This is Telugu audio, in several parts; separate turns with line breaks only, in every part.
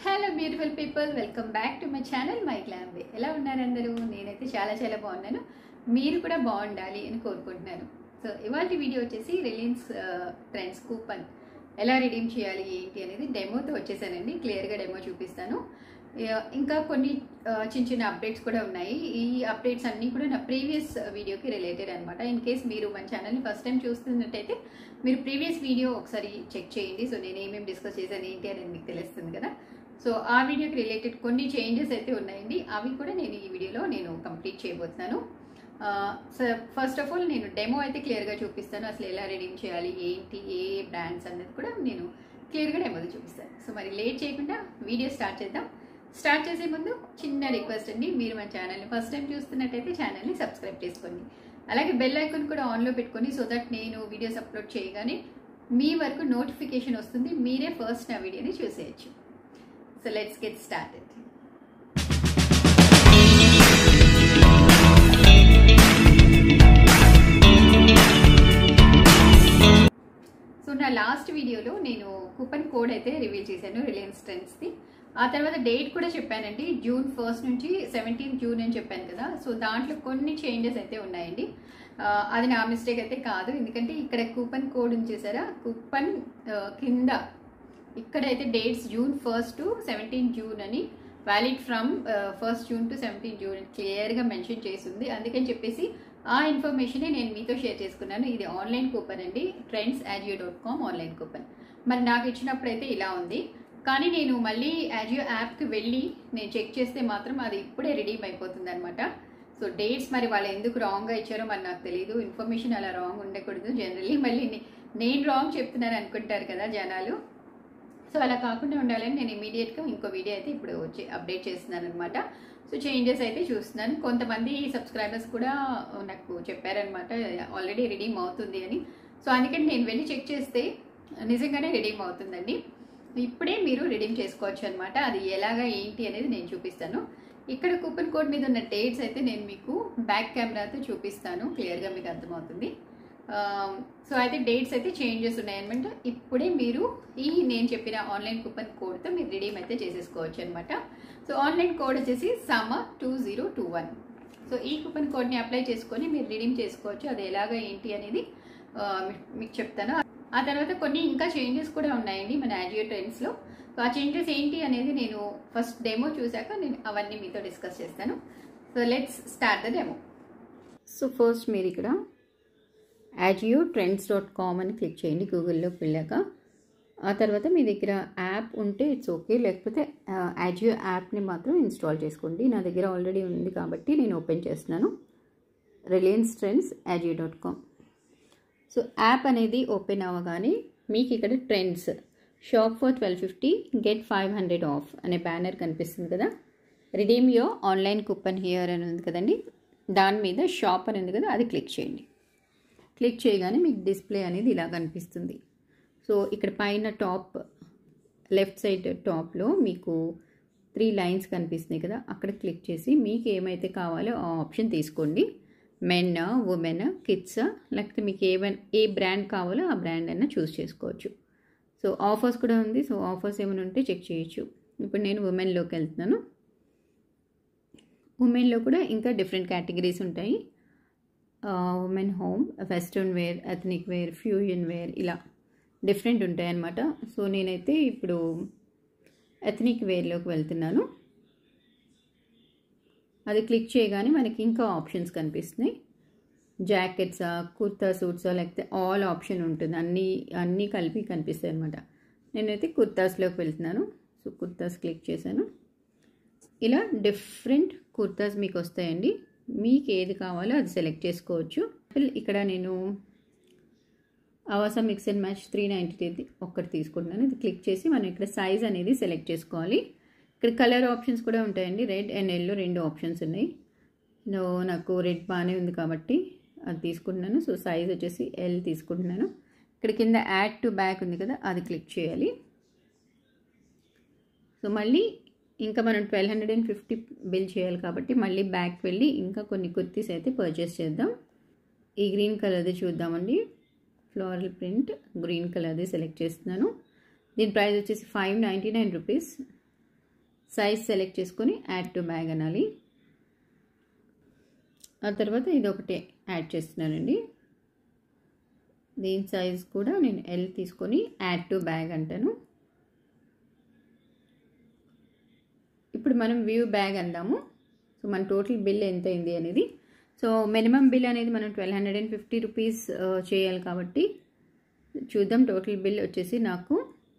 hello beautiful people welcome back to my channel my glam way ఎలా ఉన్నారు అందరూ నేనైతే చాలా చాలా బాగున్నాను మీరు కూడా బాగుండాలి అని కోరుకుంటున్నాను సో ఇవాళ వీడియో వచ్చేసి రిలయన్స్ ట్రెండ్స్ కూపన్ ఎలా రిడీమ్ చేయాలి ఏంటి అనేది డెమోతో వచ్చేసానండి క్లియర్గా డెమో చూపిస్తాను యా- ఇంకా కొన్ని ఆ, చిన్న చిన్న అప్డేట్స్ కూడా ఉన్నాయి ఈ అప్డేట్స్ అన్నీ కూడా నా ప్రీవియస్ వీడియోకి రిలేటెడ్ అనమాట ఇన్ కేస్ మీరు మన ఛానల్ని ఫస్ట్ టైం చూస్తున్నట్టయితే మీరు ప్రీవియస్ వీడియో ఒకసారి చెక్ చేయండి సో నేను ఏమేమి డిస్కస్ చేశాను ఏంటి అనేది మీకు తెలుస్తుంది కదా సో ఆ వీడియోకి రిలేటెడ్ కొన్ని చేంజెస్ అయితే ఉన్నాయండి అవి కూడా నేను ఈ వీడియోలో నేను కంప్లీట్ చేయబోతున్నాను సో ఫస్ట్ ఆఫ్ ఆల్ నేను డెమో అయితే క్లియర్గా చూపిస్తాను అసలు ఎలా రెడీమ్ చేయాలి ఏంటి ఏ బ్రాండ్స్ అనేది కూడా నేను క్లియర్గా డెమోలో చూపిస్తాను సో మరి లేట్ చేయకుండా వీడియో స్టార్ట్ చేద్దాం స్టార్ట్ చేసే ముందు చిన్న రిక్వెస్ట్ అండి మీరు మన ఛానల్ని ఫస్ట్ టైం చూస్తున్నట్టయితే ఛానల్ని సబ్స్క్రైబ్ చేసుకోండి అలాగే బెల్ ఐకాన్ కూడా ఆన్లో పెట్టుకొని సో దట్ నేను వీడియోస్ అప్లోడ్ చేయగానే మీ వరకు నోటిఫికేషన్ వస్తుంది మీరే ఫస్ట్ నా వీడియోని చూసేయచ్చు so let's get started so నా లాస్ట్ వీడియోలో నేను కూపన్ కోడ్ అయితే రివీల్ చేశాను రిలయన్స్ ట్రెండ్స్ది ఆ తర్వాత డేట్ కూడా చెప్పానండి జూన్ ఫస్ట్ నుంచి సెవెంటీన్ జూన్ అని చెప్పాను కదా సో దాంట్లో కొన్ని చేంజెస్ అయితే ఉన్నాయండి ఆ, అది నా మిస్టేక్ అయితే కాదు ఎందుకంటే ఇక్కడ కూపన్ కోడ్ ఉంచేసారా కూపన్ ఆ, కింద ఇక్కడైతే dates June first to seventeen June అని valid from first June to seventeen June క్లియర్గా మెన్షన్ చేసింది అందుకని చెప్పేసి ఆ ఇన్ఫర్మేషన్ నేను మీతో షేర్ చేసుకున్నాను ఇది ఆన్లైన్ కూపన్ అండి Trends AJIO dot com online coupon మరి నాకు ఇచ్చినప్పుడైతే ఇలా ఉంది కానీ నేను మళ్ళీ యాజియో యాప్కి వెళ్ళి నేను చెక్ చేస్తే మాత్రం అది ఇప్పుడే రిడీమ్ అయిపోతుంది అనమాట సో డేట్స్ మరి వాళ్ళు ఎందుకు రాంగ్గా ఇచ్చారో మరి నాకు తెలియదు ఇన్ఫర్మేషన్ అలా రాంగ్ ఉండకూడదు జనరల్లీ మళ్ళీ నే- నేను రాంగ్ చెప్తున్నాను అనుకుంటారు కదా జనాలు సో అలా కాకుండా ఉండాలని నేను ఇమీడియట్గా ఇంకో వీడియో అయితే ఇప్పుడు వచ్చి అప్డేట్ చేస్తున్నాను అనమాట సో చేంజెస్ అయితే చూస్తున్నాను కొంతమంది సబ్స్క్రైబర్స్ కూడా నాకు చెప్పారనమాట ఆల్రెడీ రిడీమ్ అవుతుంది అని సో అందుకని నేను వెళ్ళి చెక్ చేస్తే నిజంగానే రిడీమ్ అవుతుందండి ఇప్పుడే మీరు రిడీమ్ చేసుకోవచ్చు అనమాట అది ఎలాగా ఏంటి అనేది నేను చూపిస్తాను ఇక్కడ కూపన్ కోడ్ మీద ఉన్న డేట్స్ అయితే నేను మీకు బ్యాక్ కెమెరాతో చూపిస్తాను క్లియర్గా మీకు అర్థమవుతుంది సో అయితే డేట్స్ అయితే చేంజెస్ ఉన్నాయన్నమాట ఇప్పుడే మీరు ఈ నేను చెప్పిన ఆన్లైన్ కూపన్ కోడ్తో మీరు రిడీమ్ అయితే చేసేసుకోవచ్చు అనమాట సో ఆన్లైన్ కోడ్ వచ్చేసి summer two zero two one so ఈ కూపన్ కోడ్ని అప్లై చేసుకొని మీరు రిడీమ్ చేసుకోవచ్చు అది ఎలాగ ఏంటి అనేది ఆ, మీ- మీకు చెప్తాను ఆ తర్వాత కొన్ని ఇంకా చేంజెస్ కూడా ఉన్నాయండి మన యాజియో ట్రెండ్స్లో సో ఆ చేంజెస్ ఏంటి అనేది నేను ఫస్ట్ డెమో చూశాక నేను అవన్నీ మీతో డిస్కస్ చేస్తాను so let's start the demo so first మీరు ఇక్కడ యాజియో ట్రెండ్స్ డాట్ కామ్ అని క్లిక్ చేయండి గూగుల్లోకి వెళ్ళాక ఆ తర్వాత మీ దగ్గర యాప్ ఉంటే ఇట్స్ ఓకే లేకపోతే యాజియో యాప్ని మాత్రం ఇన్స్టాల్ చేసుకోండి నా దగ్గర ఆల్రెడీ ఉంది కాబట్టి నేను ఓపెన్ చేస్తున్నాను Reliance Trends AJIO dot com so app అనేది ఓపెన్ అవ్వగానే మీకు ఇక్కడ Trends shop for twelve fifty get five hundred off అనే బ్యానర్ కనిపిస్తుంది కదా రిడీమ్ యో ఆన్లైన్ కూపన్ హియర్ అని ఉంది కదండి దాని మీద షాప్ అని ఉంది కదా అది క్లిక్ చేయండి క్లిక్ చేయగానే మీకు డిస్ప్లే అనేది ఇలా కనిపిస్తుంది సో ఇక్కడ పైన టాప్ లెఫ్ట్ సైడ్ టాప్లో మీకు త్రీ లైన్స్ కనిపిస్తున్నాయి కదా అక్కడ క్లిక్ చేసి మీకు ఏమైతే కావాలో ఆ ఆప్షన్ తీసుకోండి మెన్ ఉమెన్ కిడ్స్ లేకపోతే మీకు ఏమైనా ఏ బ్రాండ్ కావాలో ఆ బ్రాండ్ అయినా చూస్ చేసుకోవచ్చు సో ఆఫర్స్ కూడా ఉంది సో ఆఫర్స్ ఏమైనా ఉంటే చెక్ చేయొచ్చు ఇప్పుడు నేను ఉమెన్లోకి వెళ్తున్నాను ఉమెన్లో కూడా ఇంకా డిఫరెంట్ కేటగిరీస్ ఉంటాయి women home western wear ethnic wear fusion wear ఇలా డిఫరెంట్ ఉంటాయి అన్నమాట సో నేనైతే ఇప్పుడు ఎథనిక్ వేర్లోకి వెళ్తున్నాను అది క్లిక్ చేయగానే మనకి ఇంకా ఆప్షన్స్ కనిపిస్తున్నాయి జాకెట్సా కుర్తా సూట్సా లేకపోతే ఆల్ ఆప్షన్ ఉంటుంది అన్నీ అన్నీ కలిపి కనిపిస్తాయి అనమాట నేనైతే కుర్తాస్లోకి వెళ్తున్నాను సో కుర్తాస్ క్లిక్ చేశాను ఇలా డిఫరెంట్ కుర్తాస్ మీకు వస్తాయండి మీకు ఏది కావాలో అది సెలెక్ట్ చేసుకోవచ్చు ఇక్కడ నేను Avaasa mix and match three ninety ఒక్కటి తీసుకుంటున్నాను ఇది క్లిక్ చేసి మనం ఇక్కడ సైజ్ అనేది సెలెక్ట్ చేసుకోవాలి ఇక్కడ కలర్ ఆప్షన్స్ కూడా ఉంటాయండి రెడ్ అండ్ ఎల్లో రెండు ఆప్షన్స్ ఉన్నాయి నో నాకు రెడ్ బాగానే ఉంది కాబట్టి అది తీసుకుంటున్నాను సో సైజ్ వచ్చేసి ఎల్ తీసుకుంటున్నాను ఇక్కడ కింద యాడ్ టు బ్యాక్ ఉంది కదా అది క్లిక్ చేయాలి సో మళ్ళీ ఇంకా మనం twelve hundred and fifty bill చేయాలి కాబట్టి మళ్ళీ బ్యాక్ వెళ్ళి ఇంకా కొన్ని కుర్తీస్ అయితే పర్చేస్ చేద్దాం ఈ గ్రీన్ కలర్ది చూద్దామండి ఫ్లోరల్ ప్రింట్ గ్రీన్ కలర్ది సెలెక్ట్ చేస్తున్నాను దీని ప్రైస్ వచ్చేసి five ninety nine rupees size select చేసుకొని యాడ్ టు బ్యాగ్ అనాలి ఆ తర్వాత ఇది ఒకటి యాడ్ చేస్తున్నానండి దీని సైజ్ కూడా నేను ఎల్ తీసుకొని యాడ్ టు బ్యాగ్ అంటాను ఇప్పుడు మనం వ్యూ బ్యాగ్ అందాము సో మన టోటల్ బిల్ ఎంత అయింది అనేది సో మినిమం బిల్ అనేది మనం twelve hundred and fifty rupees చేయాలి కాబట్టి చూద్దాం టోటల్ బిల్ వచ్చేసి నాకు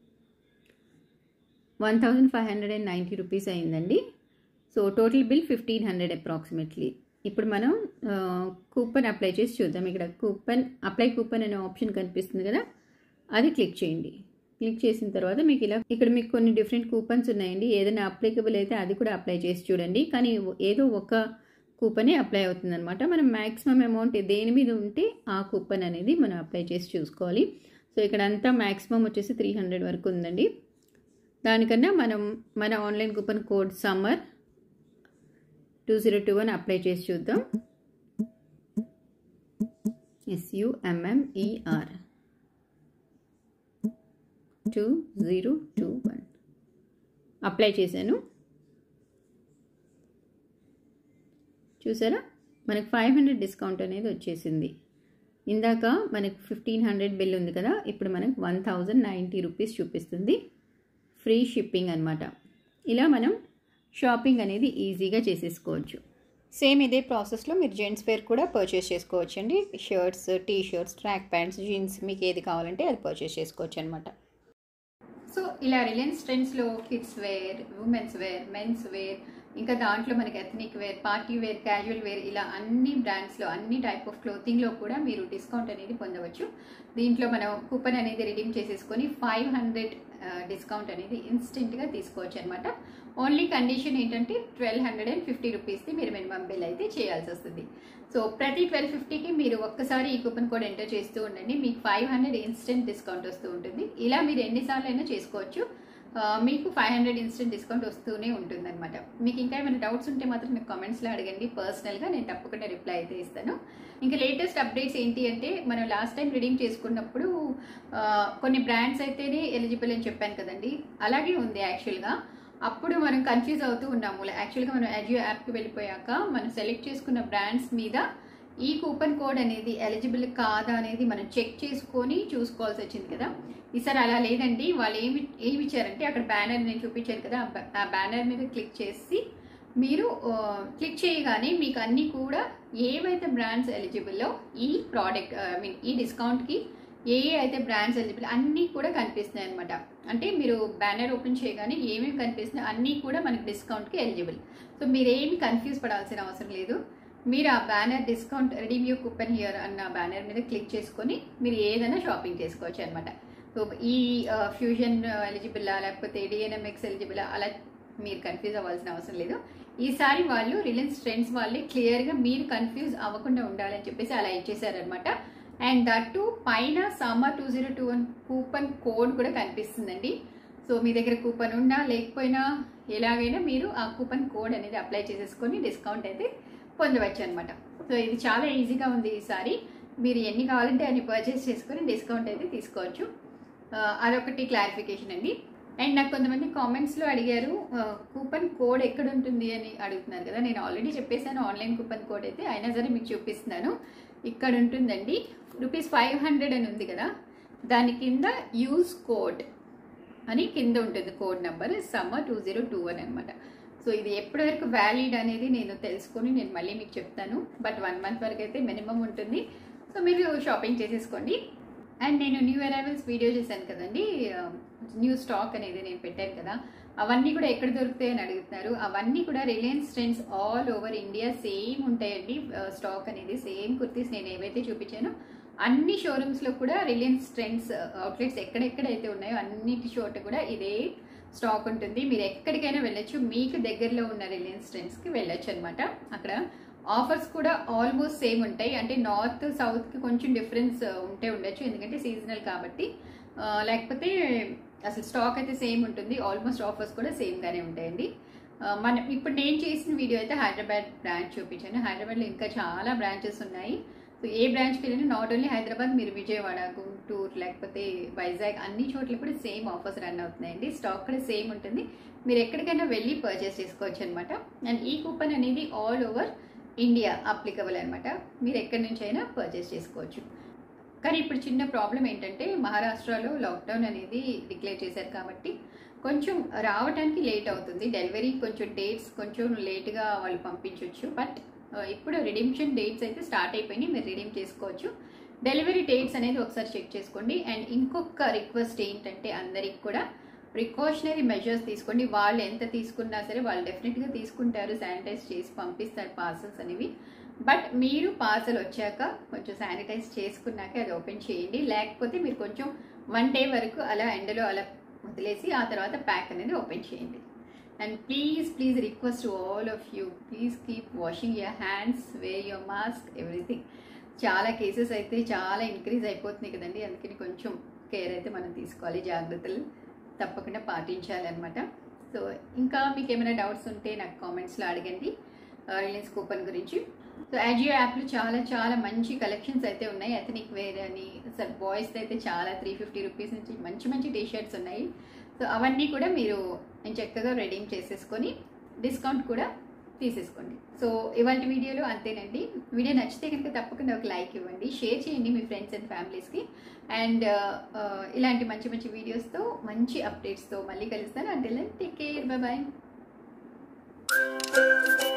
one thousand five hundred and ninety rupees అయిందండి so total bill fifteen hundred approximately ఇప్పుడు మనం కూపన్ అప్లై చేసి చూద్దాం ఇక్కడ కూపన్ అప్లై కూపన్ అనే ఆప్షన్ కనిపిస్తుంది కదా అది క్లిక్ చేయండి క్లిక్ చేసిన తర్వాత మీకు ఇలా ఇక్కడ మీకు కొన్ని డిఫరెంట్ కూపన్స్ ఉన్నాయండి ఏదైనా అప్లికబుల్ అయితే అది కూడా అప్లై చేసి చూడండి కానీ ఏదో ఒక కూపనే అప్లై అవుతుంది అనమాట మనం మ్యాక్సిమం అమౌంట్ దేని మీద ఉంటే ఆ కూపన్ అనేది మనం అప్లై చేసి చూసుకోవాలి సో ఇక్కడ అంతా మ్యాక్సిమం వచ్చేసి త్రీ హండ్రెడ్ వరకు ఉందండి దానికన్నా మనం మన online coupon code summer two zero two one apply చేసి చూద్దాం S U M M E R two zero two one apply చేశాను చూసారా మనకు ఫైవ్ హండ్రెడ్ డిస్కౌంట్ అనేది వచ్చేసింది ఇందాక మనకు ఫిఫ్టీన్ హండ్రెడ్ బిల్ ఉంది కదా ఇప్పుడు మనకు వన్ థౌజండ్ నైంటీ రూపీస్ చూపిస్తుంది ఫ్రీ షిప్పింగ్ అనమాట ఇలా మనం షాపింగ్ అనేది ఈజీగా చేసేసుకోవచ్చు సేమ్ ఇదే ప్రాసెస్లో మీరు జెంట్స్ వేర్ కూడా పర్చేస్ చేసుకోవచ్చు అండి shirts T shirts track pants jeans మీకు ఏది కావాలంటే అది పర్చేస్ చేసుకోవచ్చు అనమాట సో ఇలా రిలయన్స్ ట్రెండ్స్లో kids wear women's wear men's wear ఇంకా దాంట్లో మనకి ethnic wear party wear casual wear ఇలా అన్ని బ్రాండ్స్లో అన్ని టైప్ ఆఫ్ క్లోతింగ్లో కూడా మీరు డిస్కౌంట్ అనేది పొందవచ్చు దీంట్లో మనం కూపన్ అనేది రిడీమ్ చేసేసుకొని ఫైవ్ హండ్రెడ్ డిస్కౌంట్ అనేది ఇన్స్టెంట్గా తీసుకోవచ్చు అనమాట ఓన్లీ కండిషన్ ఏంటంటే ట్వెల్వ్ హండ్రెడ్ అండ్ ఫిఫ్టీ రూపీస్ది మీరు మినిమం బిల్ అయితే చేయాల్సి వస్తుంది సో ప్రతి ట్వెల్వ్ ఫిఫ్టీకి మీరు ఒక్కసారి ఈ కూపన్ కోడ్ ఎంటర్ చేస్తూ ఉండండి మీకు ఫైవ్ హండ్రెడ్ ఇన్స్టెంట్ డిస్కౌంట్ వస్తూ ఉంటుంది ఇలా మీరు ఎన్నిసార్లు అయినా చేసుకోవచ్చు మీకు ఫైవ్ హండ్రెడ్ ఇన్స్టెంట్ డిస్కౌంట్ వస్తూనే ఉంటుంది అనమాట మీకు ఇంకా ఏమైనా డౌట్స్ ఉంటే మాత్రం మీకు కామెంట్స్లో అడగండి పర్సనల్గా నేను తప్పకుండా రిప్లై అయితే ఇస్తాను ఇంకా లేటెస్ట్ అప్డేట్స్ ఏంటి అంటే మనం లాస్ట్ టైం రిడీమ్ చేసుకున్నప్పుడు కొన్ని బ్రాండ్స్ అయితేనే ఎలిజిబుల్ అని చెప్పాను కదండి అలాగే ఉంది యాక్చువల్గా అప్పుడు మనం కన్ఫ్యూజ్ అవుతూ ఉన్నాము యాక్చువల్గా మనం అజియో యాప్కి వెళ్ళిపోయాక మనం సెలెక్ట్ చేసుకున్న బ్రాండ్స్ మీద ఈ కూపన్ కోడ్ అనేది ఎలిజిబుల్ కాదా అనేది మనం చెక్ చేసుకొని చూసుకోవాల్సి వచ్చింది కదా ఈసారి అలా లేదండి వాళ్ళు ఏమి ఏమి ఇచ్చారంటే అక్కడ బ్యానర్ నేను చూపించాను కదా ఆ బ్యానర్ మీద క్లిక్ చేసి మీరు క్లిక్ చేయగానే మీకు అన్నీ కూడా ఏవైతే బ్రాండ్స్ ఎలిజిబుల్లో ఈ ప్రోడక్ట్ ఐ మీన్ ఈ డిస్కౌంట్కి ఏ ఏ అయితే బ్రాండ్స్ ఎలిజిబుల్ అన్నీ కూడా కనిపిస్తున్నాయి అనమాట అంటే మీరు బ్యానర్ ఓపెన్ చేయగానే ఏమేమి కనిపిస్తున్నాయి అన్నీ కూడా మనకి డిస్కౌంట్కి ఎలిజిబుల్ సో మీరేమి కన్ఫ్యూజ్ పడాల్సిన అవసరం లేదు మీరు ఆ banner discount redeem you coupon here అన్న బ్యానర్ మీద క్లిక్ చేసుకొని మీరు ఏదైనా షాపింగ్ చేసుకోవచ్చు అనమాట సో ఈ ఫ్యూజన్ ఎలిజిబుల్ లేకపోతే డిఎన్ఎంఎక్స్ ఎలిజిబుల్ అలా మీరు కన్ఫ్యూజ్ అవ్వాల్సిన అవసరం లేదు ఈసారి వాళ్ళు రిలయన్స్ ట్రెండ్స్ వాళ్ళే క్లియర్గా మీరు కన్ఫ్యూజ్ అవ్వకుండా ఉండాలని చెప్పేసి అలా ఇచ్చేసారనమాట అండ్ దట్ టు పైన summer two zero two one coupon code కూడా కనిపిస్తుందండి సో మీ దగ్గర కూపన్ ఉన్నా లేకపోయినా ఎలాగైనా మీరు ఆ కూపన్ కోడ్ అనేది అప్లై చేసేసుకొని డిస్కౌంట్ అయితే పొందవచ్చు అనమాట సో ఇది చాలా ఈజీగా ఉంది ఈసారి మీరు ఎన్ని కావాలంటే అన్ని పర్చేస్ చేసుకొని డిస్కౌంట్ అయితే తీసుకోవచ్చు అదొకటి క్లారిఫికేషన్ అండి అండ్ నాకు కొంతమంది కామెంట్స్లో అడిగారు కూపన్ కోడ్ ఎక్కడ ఉంటుంది అని అడుగుతున్నారు కదా నేను ఆల్రెడీ చెప్పేశాను ఆన్లైన్ కూపన్ కోడ్ అయితే అయినా సరే మీకు చూపిస్తున్నాను ఇక్కడ ఉంటుందండి రూపీస్ ఫైవ్ హండ్రెడ్ అని ఉంది కదా దాని కింద యూజ్ కోడ్ అని కింద ఉంటుంది code number summer two zero two one అనమాట సో ఇది ఎప్పటి వరకు వ్యాలిడ్ అనేది నేను తెలుసుకొని నేను మళ్ళీ మీకు చెప్తాను బట్ వన్ మంత్ వరకు అయితే మినిమం ఉంటుంది సో మీరు షాపింగ్ చేసేసుకోండి అండ్ నేను న్యూ అరైవల్స్ వీడియో చేశాను కదండి న్యూ స్టాక్ అనేది నేను పెట్టాను కదా అవన్నీ కూడా ఎక్కడ దొరుకుతాయి అని అడుగుతున్నారు అవన్నీ కూడా Reliance Trends all over India same ఉంటాయండి స్టాక్ అనేది సేమ్ కుర్తీస్ నేను ఏవైతే చూపించానో అన్ని షోరూమ్స్లో కూడా రిలయన్స్ ట్రెండ్స్ అవుట్లెట్స్ ఎక్కడెక్కడైతే ఉన్నాయో అన్నిటి చోట కూడా ఇదే స్టాక్ ఉంటుంది మీరు ఎక్కడికైనా వెళ్ళొచ్చు మీకు దగ్గరలో ఉన్న రిలయన్స్ ట్రెండ్స్కి వెళ్ళొచ్చు అనమాట అక్కడ ఆఫర్స్ కూడా ఆల్మోస్ట్ సేమ్ ఉంటాయి అంటే నార్త్ సౌత్కి కొంచెం డిఫరెన్స్ ఉంటే ఉండొచ్చు ఎందుకంటే సీజనల్ కాబట్టి లేకపోతే అసలు స్టాక్ అయితే సేమ్ ఉంటుంది ఆల్మోస్ట్ ఆఫర్స్ కూడా సేమ్గానే ఉంటాయండి మనం ఇప్పుడు నేను చేసిన వీడియో అయితే హైదరాబాద్ బ్రాంచ్ చూపించాను హైదరాబాద్లో ఇంకా చాలా బ్రాంచెస్ ఉన్నాయి సో ఏ బ్రాంచ్కి వెళ్ళినా నాట్ ఓన్లీ హైదరాబాద్ మీరు విజయవాడ గుంటూరు లేకపోతే వైజాగ్ అన్ని చోట్ల కూడా సేమ్ ఆఫర్స్ రన్ అవుతున్నాయండి స్టాక్ కూడా సేమ్ ఉంటుంది మీరు ఎక్కడికైనా వెళ్ళి పర్చేస్ చేసుకోవచ్చు అనమాట అండ్ ఈ కూపన్ అనేది ఆల్ ఓవర్ ఇండియా అప్లికబుల్ అనమాట మీరు ఎక్కడి నుంచి అయినా పర్చేస్ చేసుకోవచ్చు కానీ ఇప్పుడు చిన్న ప్రాబ్లం ఏంటంటే మహారాష్ట్రలో లాక్డౌన్ అనేది డిక్లేర్ చేశారు కాబట్టి కొంచెం రావడానికి లేట్ అవుతుంది డెలివరీ కొంచెం డేట్స్ కొంచెం లేట్గా వాళ్ళు పంపించవచ్చు బట్ ఇప్పుడు రిడీమ్షన్ డేట్స్ అయితే స్టార్ట్ అయిపోయినాయి మీరు రిడీమ్ చేసుకోవచ్చు డెలివరీ డేట్స్ అనేది ఒకసారి చెక్ చేసుకోండి అండ్ ఇంకొక రిక్వెస్ట్ ఏంటంటే అందరికి కూడా ప్రికాషనరీ మెజర్స్ తీసుకోండి వాళ్ళు ఎంత తీసుకున్నా సరే వాళ్ళు డెఫినెట్గా తీసుకుంటారు శానిటైజ్ చేసి పంపిస్తారు పార్సల్స్ అనేవి బట్ మీరు పార్సల్ వచ్చాక కొంచెం శానిటైజ్ చేసుకున్నాక అది ఓపెన్ చేయండి లేకపోతే మీరు కొంచెం వన్ డే వరకు అలా ఎండలో అలా వదిలేసి ఆ తర్వాత ప్యాక్ అనేది ఓపెన్ చేయండి and please please request to all of you please keep washing your hands wear your mask everything చాలా కేసెస్ అయితే చాలా ఇంక్రీజ్ అయిపోతున్నాయి కదండి అందుకని కొంచెం కేర్ అయితే మనం తీసుకోవాలి జాగ్రత్తలు తప్పకుండా పాటించాలి అనమాట సో ఇంకా మీకు ఏమైనా డౌట్స్ ఉంటే నాకు కామెంట్స్లో అడగండి రిలయన్స్ కూపన్ గురించి సో యాజియో యాప్లో చాలా చాలా మంచి కలెక్షన్స్ అయితే ఉన్నాయి ఎథనిక్ వేర్ అని సార్ బాయ్స్ అయితే చాలా త్రీ ఫిఫ్టీ రూపీస్ నుంచి మంచి మంచి టీ షర్ట్స్ ఉన్నాయి సో అవన్నీ కూడా మీరు నేను చక్కగా రెడీమ్ చేసేసుకొని డిస్కౌంట్ కూడా తీసేసుకోండి సో ఇవాళ వీడియోలో అంతేనండి వీడియో నచ్చితే కనుక తప్పకుండా ఒక లైక్ ఇవ్వండి షేర్ చేయండి మీ ఫ్రెండ్స్ అండ్ ఫ్యామిలీస్కి అండ్ ఇలాంటి మంచి మంచి వీడియోస్తో మంచి అప్డేట్స్తో మళ్ళీ కలుస్తాను అంటే టేక్ కేర్ బాయ్